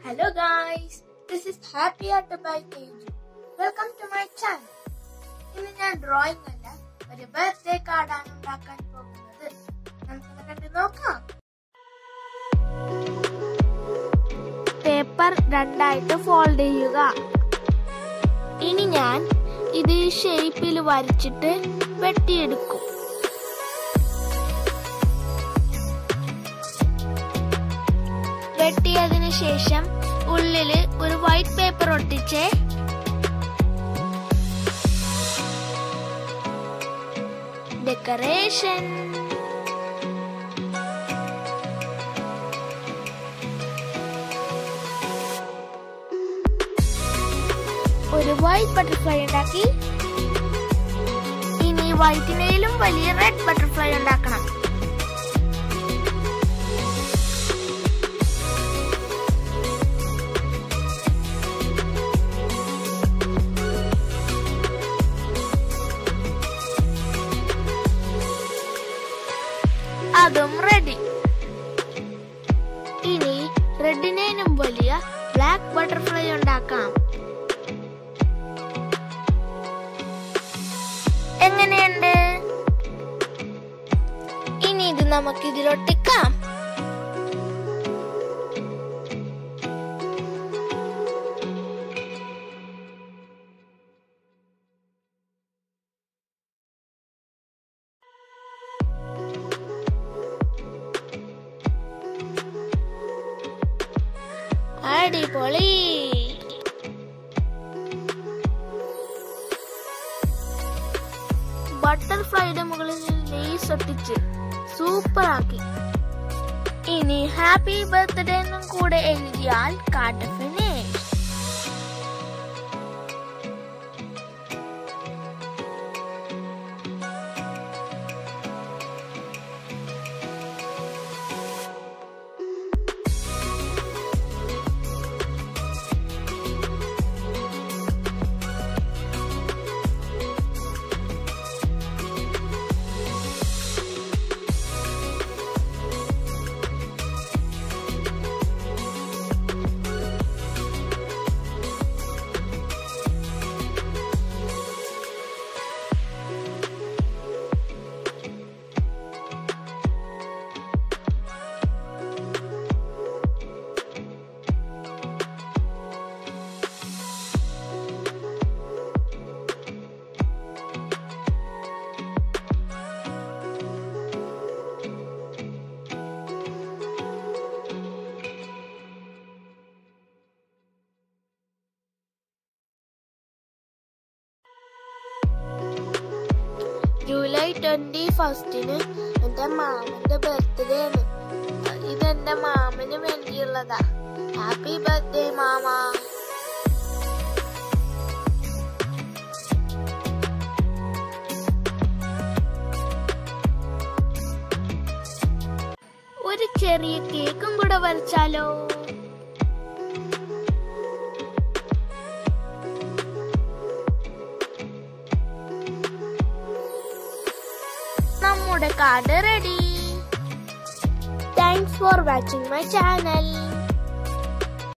Hello guys, this is Happy at the Bike Age. Welcome to my channel. ഇന്ന് ഞാൻ drawing അല്ല ഒരു birthday കാർഡാണ് ഉണ്ടാക്കാൻ പോകുന്നത് നമുക്കൊന്ന് കണ്ടു നോക്കാം പേപ്പർ രണ്ടായിട്ട് ഫോൾഡ് ചെയ്യുക ഇനി ഞാൻ ഇത് ഈ ഷേപ്പിൽ വരച്ചിട്ട് വെട്ടിയെടുക്കും വെട്ടിയതിനു ശേഷം ഉള്ളില് ഒരു വൈറ്റ് പേപ്പർ ഒട്ടിച്ച് ഡെക്കറേഷൻ ഒരു വൈറ്റ് ബട്ടർഫ്ലൈ ഉണ്ടാക്കി ഇനി വൈറ്റിനേലും വലിയ റെഡ് ബട്ടർഫ്ലൈ ഉണ്ടാക്കണം അതും റെഡി ഇനി റെഡിനേനും വലിയ ബ്ലാക്ക് ബട്ടർഫ്ലൈ ഉണ്ടാക്കാം എങ്ങനെയുണ്ട് ഇനി ഇത് നമുക്ക് ഇതിലൊട്ടിക്കാം അടിപൊളി ബട്ടർഫ്ലൈയുടെ മുകളിൽ ലേസ് ഒട്ടിച്ച് സൂപ്പർ ആക്കി ഇനി ഹാപ്പി ബർത്ത്ഡേ എന്നും കൂടെ എഴുതിയാൽ കാർഡ് ഫിനിഷ് ജൂലൈ ട്വന്റി ഫസ്റ്റിന് എന്റെ മാമന്റെ ബർത്ത്ഡേ ആണ് ഇത് എന്റെ മാമന് വേണ്ടിയുള്ളതാ ഹാപ്പി ബർത്ത്ഡേ മാമ ഒരു ചെറിയ കേക്കും കൂടെ വരച്ചാലോ നമ്മുടെ card ready thanks for watching my channel